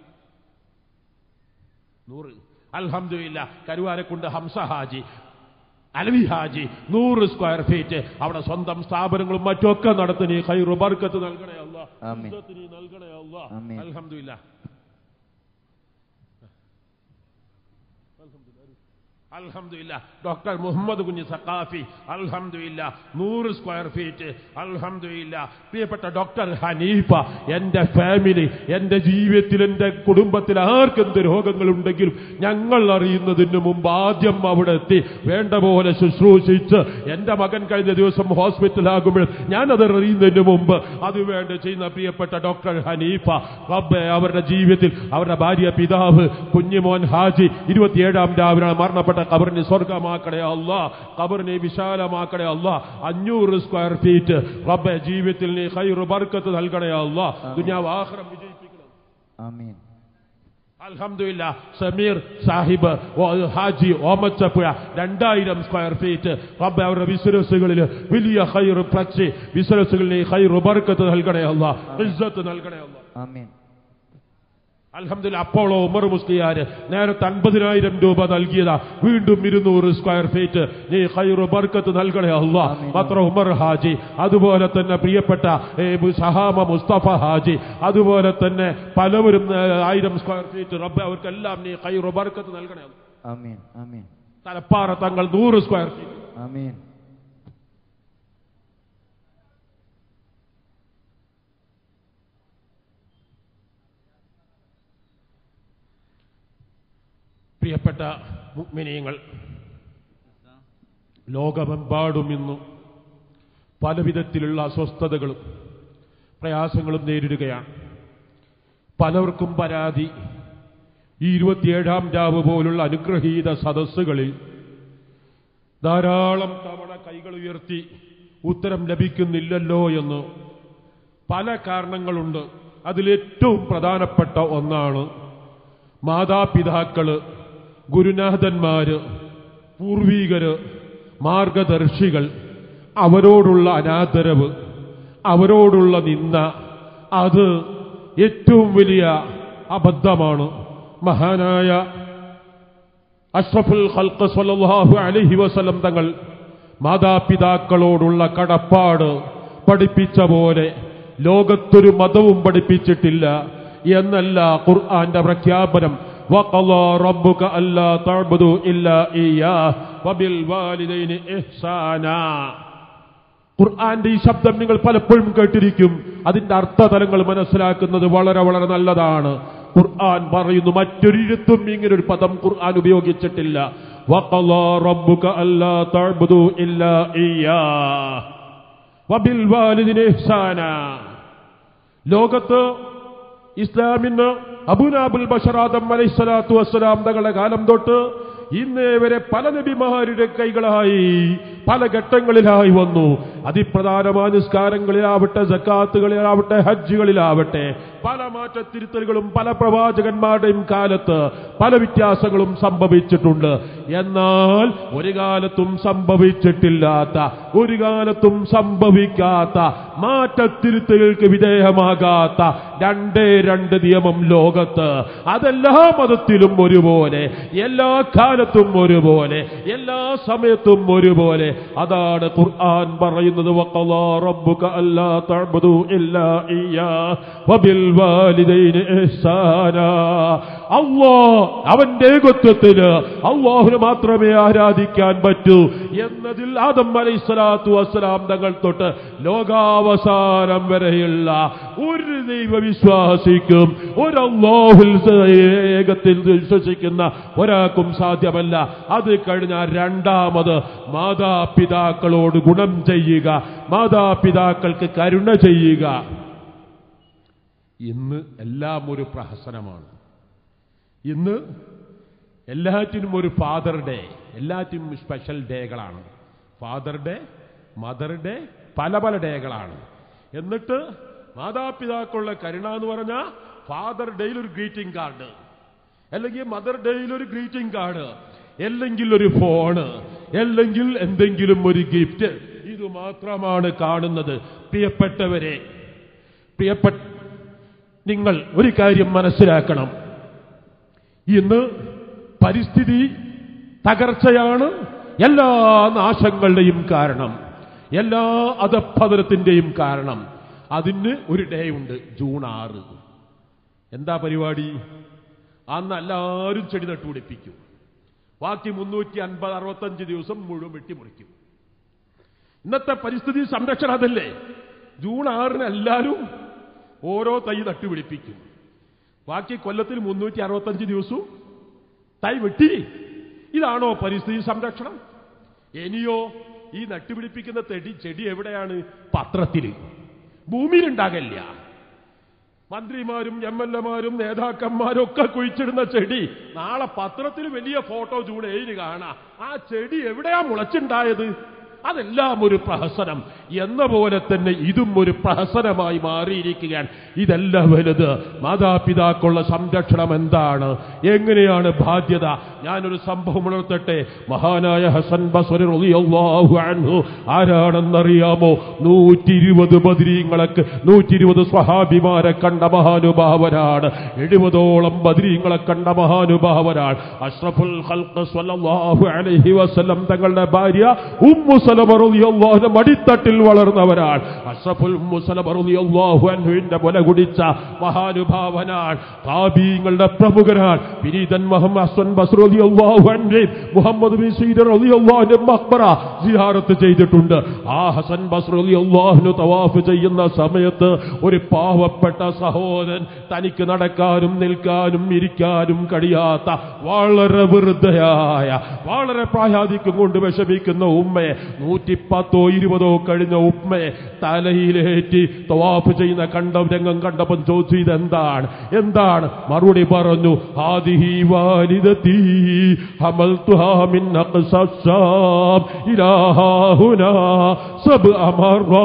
നൂറ് അൽഹംദുലില്ല കരുവാരക്കുണ്ട് ഹംസ ഹാജി അലവി ഹാജി നൂറ് സ്ക്വയർ ഫീറ്റ് അവിടെ സ്വന്തം സ്ഥാപനങ്ങളും മറ്റൊക്കെ നടത്തി നീ ഖൈറു ബർക്കത്ത് നൽകണേ അല്ല ആമീൻ. നീ നൽകണേ അല്ല ആമീൻ. അൽഹംദുലില്ല അൽഹംദുലില്ല ഡോക്ടർ മുഹമ്മദ് കുഞ്ഞ് സക്കാഫി അൽഹംദുലില്ല നൂറ് സ്ക്വയർ ഫീറ്റ് അൽഹംദുലില്ല പ്രിയപ്പെട്ട ഡോക്ടർ ഹനീഫ എന്റെ ഫാമിലി എന്റെ ജീവിതത്തിൽ എന്റെ കുടുംബത്തിൽ ആർക്കെന്ത് രോഗങ്ങളുണ്ടെങ്കിലും ഞങ്ങൾ അറിയുന്നതിന് മുമ്പ് ആദ്യം അവിടെ എത്തി വേണ്ട പോലെ ശുശ്രൂഷിച്ച് എന്റെ മകൻ കഴിഞ്ഞ ദിവസം ഹോസ്പിറ്റലാകുമ്പോൾ ഞാനത് അറിയുന്നതിന് മുമ്പ് അത് വേണ്ട ചെയ്യുന്ന പ്രിയപ്പെട്ട ഡോക്ടർ ഹനീഫ റബ്ബെ അവരുടെ ജീവിതത്തിൽ അവരുടെ ഭാര്യ പിതാവ് കുഞ്ഞുമോൻ ഹാജി ഇരുപത്തിയേഴാം രാവിലാണ് മരണപ്പെട്ട കബറിനെ സ്വർഗമാക്കണേ അല്ല കബറിനെ വിശാലമാക്കണേ അല്ല അഞ്ഞൂറ് സ്ക്വയർ ഫീറ്റ് റബ്ബെ ജീവിതത്തിൽ നീ ഹൈറു ബർക്കത്ത് നൽകണേ അല്ല ദുനിയാവ് ആഹ്റം വിജയിപ്പിക്കണം ആമീൻ അൽഹംദുലില്ല സമീർ സാഹിബ് ഓ- ഹാജി ഓമച്ചപ്പുഴ രണ്ടായിരം സ്ക്വയർ ഫീറ്റ് റബ്ബെ അവരുടെ ബിസിനസ്സുകളിൽ വലിയ ഹൈർ ഫ്ലക്സി ബിസിനസ്സുകളിൽ ഹൈർ ബർക്കത്ത് നൽകണേ അല്ല ഇസ്സത്ത് നൽകണേ അല്ല ആമീൻ അൽഹംദുലില്ല അപ്പോളോ ഉമർ മുസ്ലിയാര് നേരത്തെ അൻപതിനായിരം രൂപ നൽകിയതാ വീണ്ടും ഇരുന്നൂറ് സ്ക്വയർ ഫീറ്റ് നീ ഹൈർ ബർക്കത്ത് നൽകണേ അല്ല ആമീൻ. മാത്ര ഉമർ ഹാജി അതുപോലെ തന്നെ പ്രിയപ്പെട്ട ഏ, സഹാമ മുസ്തഫ ഹാജി അതുപോലെ തന്നെ പലവരും ഏ, ആയിരം സ്ക്വയർ ഫീറ്റ് റബ്ബെ അവർക്കെല്ലാം നീ ഹൈർ ബർക്കത്ത് നൽകണേ അല്ലാ. ആമീൻ ആമീൻ തലപ്പാറ തങ്ങൾ നൂറ് സ്ക്വയർ ഫീറ്റ് ആമീൻ പ്രിയപ്പെട്ട മുഗ്മിനീങ്ങൾ ലോകമെമ്പാടും ഇന്ന് പലവിധത്തിലുള്ള അസ്വസ്ഥതകളും പ്രയാസങ്ങളും നേരിടുകയാണ് പലർക്കും പരാതി ഈ ഇരുപത്തിയേഴാം രാവ് പോലുള്ള അനുഗ്രഹീത സദസ്സുകളിൽ ധാരാളം തവണ കൈകൾ ഉയർത്തി ഉത്തരം ലഭിക്കുന്നില്ലല്ലോ എന്ന് പല കാരണങ്ങളുണ്ട് അതിലേറ്റവും പ്രധാനപ്പെട്ട ഒന്നാണ് മാതാപിതാക്കള് ഗുരുനാഥന്മാര് പൂർവീകര് മാർഗദർശികൾ അവരോടുള്ള അനാദരവ് അവരോടുള്ള നിന്ന അത് ഏറ്റവും വലിയ അബദ്ധമാണ് മഹാനായ അഷ്റഫുൽ ഖൽഖ് സ്വല്ലല്ലാഹു അലൈഹി വസല്ലം തങ്ങൾ മാതാപിതാക്കളോടുള്ള കടപ്പാട് പഠിപ്പിച്ച പോലെ ലോകത്തൊരു മതവും പഠിപ്പിച്ചിട്ടില്ല എന്നല്ല ഖുർആന്റെ പ്രഖ്യാപനം وقضى ربك ألا تعبدوا إلا إياه وبالوالدين إحسانا ഖുർആന്റെ ഈ ശബ്ദം നിങ്ങൾ പലപ്പോഴും കേട്ടിരിക്കും അതിന്റെ അർത്ഥതലങ്ങൾ മനസ്സിലാക്കുന്നത് വളരെ വളരെ നല്ലതാണ് ഖുർആൻ പറയുന്നു മറ്റൊരിടത്തും ഇങ്ങനെ ഒരു പദം ഖുർആൻ ഉപയോഗിച്ചിട്ടില്ല വഖളാ റബ്ബുക അല്ലാ തഅ്ബുദു ഇല്ലാ ഇയ്യാ വബിൽ വാലിദിനി ഇഹ്സാന ലോകത്ത് ഇസ്ലാമിന് അബുനാബുൽ ബഷറാദം അലൈഹിസ്സലാത്തു വസ്സലാം തങ്ങളുടെ കാലം തൊട്ട് ഇന്നേ വരെ പല നബിമാരുടെ കൈകളായി പല ഘട്ടങ്ങളിലായി വന്നു അതിപ്രധാനമായ നിസ്കാരങ്ങളിലാവട്ടെ ജക്കാത്തുകളിലാവട്ടെ ഹജ്ജുകളിലാവട്ടെ പല മാറ്റത്തിരുത്തലുകളും പല പ്രവാചകന്മാരുടെയും കാലത്ത് പല വ്യത്യാസങ്ങളും സംഭവിച്ചിട്ടുണ്ട് എന്നാൽ ഒരു കാലത്തും സംഭവിച്ചിട്ടില്ലാത്ത ഒരു കാലത്തും സംഭവിക്കാത്ത മാറ്റത്തിരുത്തലുകൾക്ക് വിധേയമാകാത്ത രണ്ടേ രണ്ട് നിയമം ലോകത്ത് അതെല്ലാ മതത്തിലും ഒരുപോലെ എല്ലാ കാലത്തും ഒരുപോലെ എല്ലാ സമയത്തും ഒരുപോലെ അതാണ് ഖുർആൻ പറയുന്നത് വഖളാ റബ്ബുക അല്ലാ തഅ്ബുദു ഇല്ലാ ഇയ്യാ വബിൽ വാലിദൈനി ഇഹ്സാനാ അല്ലാഹ് അവന്റെ ഏകത്വത്തിന് അള്ളാഹുന് മാത്രമേ ആരാധിക്കാൻ പറ്റൂ എന്നതിൽ ആദം അലൈഹിസ്സലാത്തു വസ്സലാം തങ്ങൾ തൊട്ട് ലോകാവസാനം വരെയുള്ള ഒരു ദൈവവിശ്വാസിക്കും ഒരു അള്ളാഹുൽ ഏകത്തിൽ വിശ്വസിക്കുന്ന ഒരാൾക്കും സാധ്യമല്ല അത് കഴിഞ്ഞാൽ രണ്ടാമത് മാതാപിതാക്കളോട് ഗുണം ചെയ്യുക മാതാപിതാക്കൾക്ക് കരുണ ചെയ്യുക ഇന്ന് എല്ലാം ഒരു പ്രഹസനമാണ് ഇന്ന് എല്ലാറ്റിനും ഒരു ഫാദർ ഡേ എല്ലാറ്റിനും സ്പെഷ്യൽ ഡേകളാണ് ഫാദർ ഡേ മദർ ഡേ പല പല ഡേകളാണ് എന്നിട്ട് മാതാപിതാക്കളുടെ കരുണ എന്ന് പറഞ്ഞാൽ ഫാദർ ഡേയിൽ ഒരു ഗ്രീറ്റിംഗ് കാർഡ് അല്ലെങ്കിൽ മദർ ഡേയിൽ ഒരു ഗ്രീറ്റിംഗ് കാർഡ് അല്ലെങ്കിൽ ഒരു ഫോണ് അല്ലെങ്കിൽ എന്തെങ്കിലും ഒരു ഗിഫ്റ്റ് ഇത് മാത്രമാണ് കാണുന്നത് പ്രിയപ്പെട്ടവരെ പ്രിയപ്പെട്ട നിങ്ങൾ ഒരു കാര്യം മനസ്സിലാക്കണം ഇന്ന് പരിസ്ഥിതി തകർച്ചയാണ് എല്ലാ നാശങ്ങളുടെയും കാരണം എല്ലാ അധപ്പതനത്തിന്റെയും കാരണം അതിന് ഒരു ഡേ ഉണ്ട് ജൂൺ ആറ് എന്താ പരിപാടി അന്ന് എല്ലാവരും ചെടി നട്ടുപിടിപ്പിക്കും ബാക്കി മുന്നൂറ്റി അൻപത് അറുപത്തഞ്ച് ദിവസം മുഴുവൻ വെട്ടിമുറിക്കും ഇന്നത്തെ പരിസ്ഥിതി സംരക്ഷണം അതല്ലേ ജൂൺ ആറിന് എല്ലാവരും ഓരോ തൈ നട്ടുപിടിപ്പിക്കും ബാക്കി കൊല്ലത്തിൽ മുന്നൂറ്റി അറുപത്തഞ്ച് ദിവസവും തൈ വെട്ടി ഇതാണോ പരിസ്ഥിതി സംരക്ഷണം ഇനിയോ ഈ നട്ടുപിടിപ്പിക്കുന്ന തെടി ചെടി എവിടെയാണ് പത്രത്തിൽ ഭൂമിയിലുണ്ടാകില്ല മന്ത്രിമാരും എം എൽ എമാരും നേതാക്കന്മാരും ഒക്കെ കുഴിച്ചിടുന്ന ചെടി നാളെ പത്രത്തിൽ വലിയ ഫോട്ടോ ജൂൺ ഏഴിന് കാണാം ആ ചെടി എവിടെയാ മുളച്ചുണ്ടായത് അതെല്ലാം ഒരു പ്രഹസനം എന്ന പോലെ തന്നെ ഇതും ഒരു പ്രഹസനമായി മാറിയിരിക്കുകയാണ് ഇതല്ല വലുത് മാതാപിതാക്കളുടെ സംരക്ഷണം എന്താണ് എങ്ങനെയാണ് ബാധ്യത ഞാനൊരു സംഭവം ഉണർത്തട്ടെ മഹാനായ ഹസൻ ബസ്വരി റളിയല്ലാഹു അൻഹു ആരാണെന്നറിയാമോ നൂറ്റി ഇരുപത് ബദ്രീങ്ങളൊക്കെ നൂറ്റി ഇരുപത് സ്വഹാബിമാരെ കണ്ട മഹാനുഭാവരാണ് എഴുപതോളം ബദ്രീങ്ങളെ കണ്ട മഹാനുഭാവരാണ് അഷ്റഫുൽ ഖൽഖ് സ്വല്ലല്ലാഹു അലൈഹി വസല്ലം തങ്ങളുടെ ഭാര്യ ഉമ്മു സലമ റളിയല്ലാഹു മടിത്തട്ടിൽ വളർന്നവരാണ് അഷ്റഫുൽ ഉമ്മു സലമ റളിയല്ലാഹു അൻഹുവിന്റെ മുല കുടിച്ച മഹാനുഭാവനാണ് താബീങ്ങളുടെ പ്രമുഖനാണ് പിരീതൻ മുഹമ്മദ് ഹസൻ ബസ്ർ റളിയല്ലാഹു അൻഹു മുഹമ്മദ് ബിൻ സീദർ റളിയല്ലാഹു അൻഹു മഖ്ബറ സിയാറത്ത് ചെയ്തിട്ടുണ്ട് ആ ഹസൻ ബസ്ർ റളിയല്ലാഹു തവാഫ് ചെയ്യുന്ന സമയത്ത് ഒരു പാവപ്പെട്ട സഹോദരൻ തനിക്ക് നടക്കാനും നിൽക്കാനും ഇരിക്കാനും കഴിയാത്ത വളരെ വൃദ്ധയായ വളരെ പ്രായാധിക്യം കൊണ്ട് വിഷമിക്കുന്ന ഉമ്മയെ നൂറ്റിപ്പത്തോ ഇരുപതോ കഴിഞ്ഞ ഉമ്മയെ തലയിലേറ്റി തവാഫ് ചെയ്യുന്ന കണ്ട രംഗം കണ്ടപ്പം ചോദിച്ചു ഇതെന്താണ് എന്താണ് മറുപടി പറഞ്ഞു ആദിഹി വാലിദതി ഹമൽതുഹാ മിൻ അഖ്സസാം ഇലാഹാഹുനാ സബ് അമറ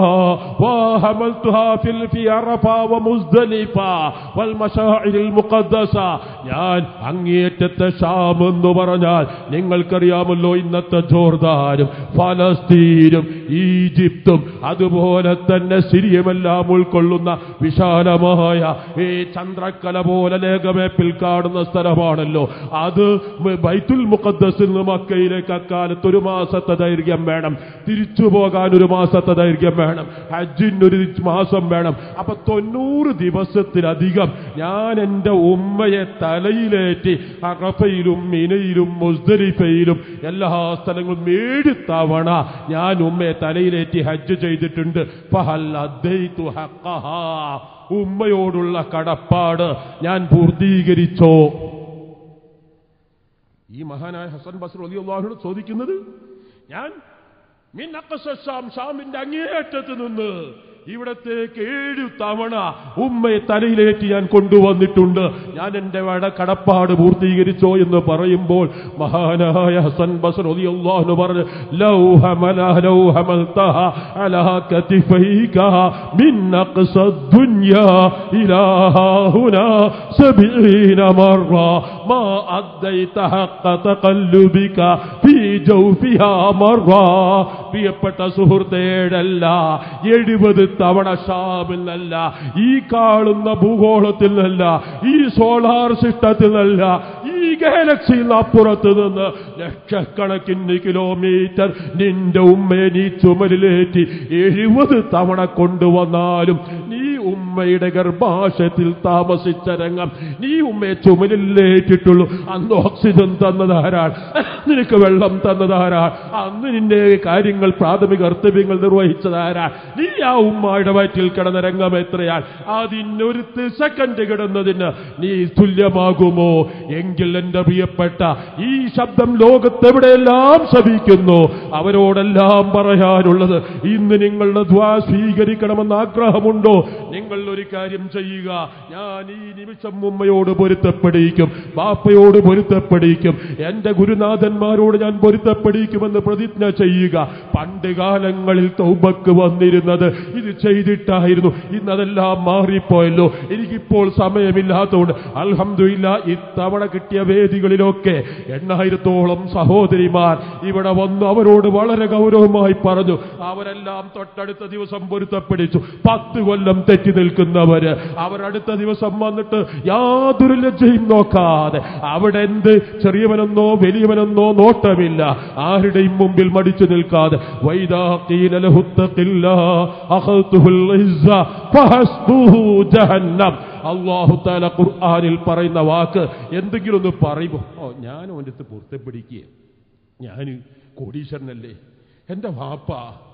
وحملتها في في عرفة ومزدلفة والمشاعر المقدسة ഞാൻ അങ്ങേറ്റത്തെ ഷാം എന്ന് പറഞ്ഞാൽ നിങ്ങൾക്കറിയാമല്ലോ ഇന്നത്തെ ജോർദാനും ഫലസ്തീനും ഈജിപ്തും അതുപോലെ തന്നെ സിരിയുമെല്ലാം ഉൾക്കൊള്ളുന്ന വിശാലമായ ഈ ചന്ദ്രക്കല പോലെ ലേഖമേപ്പിൽ കാണുന്ന സ്ഥലമാണല്ലോ അത് ബൈത്തുൽ മുഖദ്ദസിൽ നിന്ന് മക്കയിലേക്ക് അക്കാലത്ത് ഒരു മാസത്തെ ദൈർഘ്യം വേണം തിരിച്ചു പോകാൻ ഒരു മാസത്തെ ദൈർഘ്യം വേണം ഹജ്ജിനൊരു മാസം വേണം അപ്പൊ തൊണ്ണൂറ് ദിവസത്തിലധികം ഞാൻ എൻ്റെ ഉമ്മയെ തലയിലേറ്റി അറഫയിലും മിനയിലും മുസ്ദലിഫയിലും എല്ലാ സ്ഥലങ്ങളും ഏഴ് തവണ ഞാൻ ഉമ്മയെ തലയിലേറ്റി ഹജ്ജ് ചെയ്തിട്ടുണ്ട് ഫഹൽ അദ്ദൈതു ഹഖഹാ. ഉമ്മയോടുള്ള കടപ്പാട് ഞാൻ പൂർത്തീകരിച്ചോ ഈ മഹാനായ ഹസൻ ബസ്ർ അലിയുള്ളാഹിനോട് ചോദിക്കുന്നത് ഞാൻ മിൻ അഖ്സ ഷാം ഷാമിന്റെ അങ്ങേയറ്റത്ത് നിന്ന് ഇവിടത്തേക്ക് ഏഴു തവണ ഉമ്മയെ തലയിലേറ്റി ഞാൻ കൊണ്ടുവന്നിട്ടുണ്ട് ഞാൻ എന്റെ വട കടപ്പാട് പൂർത്തീകരിച്ചോ എന്ന് പറയുമ്പോൾ മഹാനായ ഹസൻ ബസർ റളിയല്ലാഹു പറഞ്ഞു ലൗ ഹമല ലൗ ഹമൽതഹ അലാ കതിഫൈക മിൻ അഖ്സ ദുനിയാ ഇലാ ഹുനാ സബീന മറ മാ അദ്ദൈത ഹഖ തഖല്ലുബിക ഫീ ജൗഫിഹാ മറ പ്രിയപ്പെട്ട സുഹൃത്തേടല്ല എഴുപത് തവണ ഷാമിൽ നിന്നല്ല ഈ കാണുന്ന ഭൂഗോളത്തിൽ നിന്നല്ല ഈ സോളാർ സിസ്റ്റത്തിൽ നിന്നല്ല ഈ ഗാലക്സിയിൽ അപ്പുറത്ത് നിന്ന് ലക്ഷക്കണക്കിന് കിലോമീറ്റർ നിന്റെ ഉമ്മയെ നീ ചുമലിലേറ്റി എഴുപത് തവണ കൊണ്ടുവന്നാലും നീ ഉമ്മയുടെ ഗർഭാശയത്തിൽ താമസിച്ച രംഗം നീ ഉമ്മയെ ചുമലിലേറ്റിട്ടുള്ളൂ അന്ന് ഓക്സിജൻ തന്നതാരാൾ നിനക്ക് വെള്ളം തന്നതാരാൾ അന്ന് നിന്റെ കാര്യങ്ങൾ പ്രാഥമിക കർത്തവ്യങ്ങൾ നിർവഹിച്ചതാരാൾ നീ ആ ഉമ്മയുടെ വയറ്റിൽ കിടന്ന രംഗം എത്രയാൾ അതിനൊരു സെക്കൻഡ് കിടന്നതിന് നീ തുല്യമാകുമോ എങ്കിൽ എന്റെ പ്രിയപ്പെട്ട ഈ ശബ്ദം ലോകത്തെവിടെയെല്ലാം ശപിക്കുന്നു അവരോടെല്ലാം പറയാനുള്ളത് ഇന്ന് നിങ്ങളുടെ ദ്വാ സ്വീകരിക്കണമെന്ന് ആഗ്രഹമുണ്ടോ നിങ്ങൾ ഒരു കാര്യം ചെയ്യുക ഞാൻ ഈ നിമിഷം ഉമ്മയോട് പൊരുത്തപ്പെടിക്കും ബാപ്പയോട് പൊരുത്തപ്പെടിക്കും എന്റെ ഗുരുനാഥന്മാരോട് ഞാൻ പൊരുത്തപ്പെടിക്കുമെന്ന് പ്രതിജ്ഞ ചെയ്യുക പണ്ട് കാലങ്ങളിൽ തൗബക്ക് വന്നിരുന്നത് ഇത് ചെയ്തിട്ടായിരുന്നു ഇന്നതെല്ലാം മാറിപ്പോയല്ലോ എനിക്കിപ്പോൾ സമയമില്ലാത്തതുകൊണ്ട് അൽഹംദുലില്ല ഇത്തവണ കിട്ടിയ വേദികളിലൊക്കെ എണ്ണായിരത്തോളം സഹോദരിമാർ ഇവിടെ വന്നു അവരോട് വളരെ ഗൗരവമായി പറഞ്ഞു അവരെല്ലാം തൊട്ടടുത്ത ദിവസം പൊരുത്തപ്പെടിച്ചു പത്ത് കൊല്ലം തെറ്റി നിൽക്കുന്നവര് അവരടുത്ത ദിവസം വന്നിട്ട് യാതൊരു ലജ്ജയും നോക്കാതെ അവിടെ എന്ത് ചെറിയവനെന്നോ വലിയവനെന്നോ നോട്ടമില്ല ആരുടെയും മുമ്പിൽ മടിച്ചു നിൽക്കാതെ വൈദാ ഖീല ലഹു ഇത്തഖില്ലാ അഖൽതുഹുൽ ഇസ്സ ഫഹസ്ബുഹു ജഹന്നം അള്ളാഹു താല ഖുർആനിൽ പറയുന്ന വാക്ക് എന്തെങ്കിലും ഒന്ന് പറയുമോ ഓ ഞാൻ അവൻ്റെ അടുത്ത് പൊരുത്തപ്പിടിക്കുക ഞാൻ കോടീശ്വരനല്ലേ എൻ്റെ വാപ്പ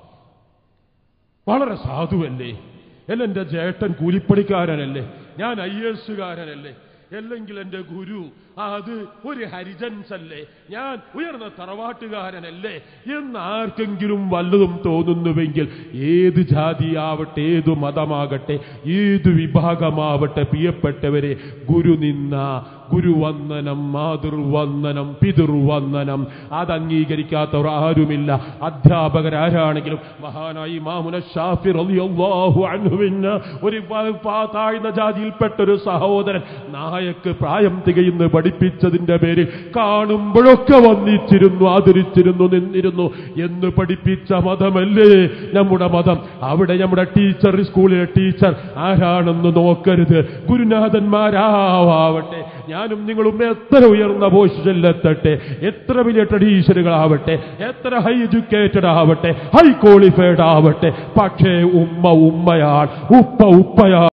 വളരെ സാധുവല്ലേ അല്ല എൻ്റെ ചേട്ടൻ കൂലിപ്പണിക്കാരനല്ലേ ഞാൻ ഐ എസുകാരനല്ലേ അല്ലെങ്കിൽ എൻ്റെ ഗുരു അത് ഒരു ഹരിജൻസ് അല്ലേ ഞാൻ ഉയർന്ന തറവാട്ടുകാരനല്ലേ എന്ന് ആർക്കെങ്കിലും വല്ലതും തോന്നുന്നുവെങ്കിൽ ഏത് ജാതിയാവട്ടെ ഏതു മതമാകട്ടെ ഏതു വിഭാഗമാവട്ടെ പ്രിയപ്പെട്ടവരെ ഗുരുനിന്ന ഗുരുവന്ദനം മാതൃവന്ദനം പിതൃവന്ദനം അത് അംഗീകരിക്കാത്തവർ ആരുമില്ല അധ്യാപകരാരാണെങ്കിലും മഹാനായി മാമുന ഷാഫി റളിയല്ലാഹു അൻഹുവിന് ഒരു പ- പ- താഴ്ന്ന ജാതിയിൽപ്പെട്ട ഒരു സഹോദരൻ നായക്ക് പ്രായം തികയുന്ന പഠിപ്പിച്ചതിന്റെ പേരിൽ കാണുമ്പോഴൊക്കെ വന്നിച്ചിരുന്നു ആദരിച്ചിരുന്നു നിന്നിരുന്നു എന്ന് പഠിപ്പിച്ച മതമല്ലേ നമ്മുടെ മതം അവിടെ നമ്മുടെ ടീച്ചർ സ്കൂളിലെ ടീച്ചർ ആരാണെന്ന് നോക്കരുത് ഗുരുനാഥന്മാരാവട്ടെ ഞാനും നിങ്ങളും എത്ര ഉയർന്ന പോസ്റ്റിലെത്തട്ടെ എത്ര വലിയ ട്രഡീഷനുകളാവട്ടെ എത്ര ഹൈ എഡ്യൂക്കേറ്റഡ് ആവട്ടെ ഹൈ ക്വാളിഫൈഡ് ആവട്ടെ പക്ഷേ ഉമ്മ ഉമ്മയാൾ ഉപ്പ ഉപ്പയാൾ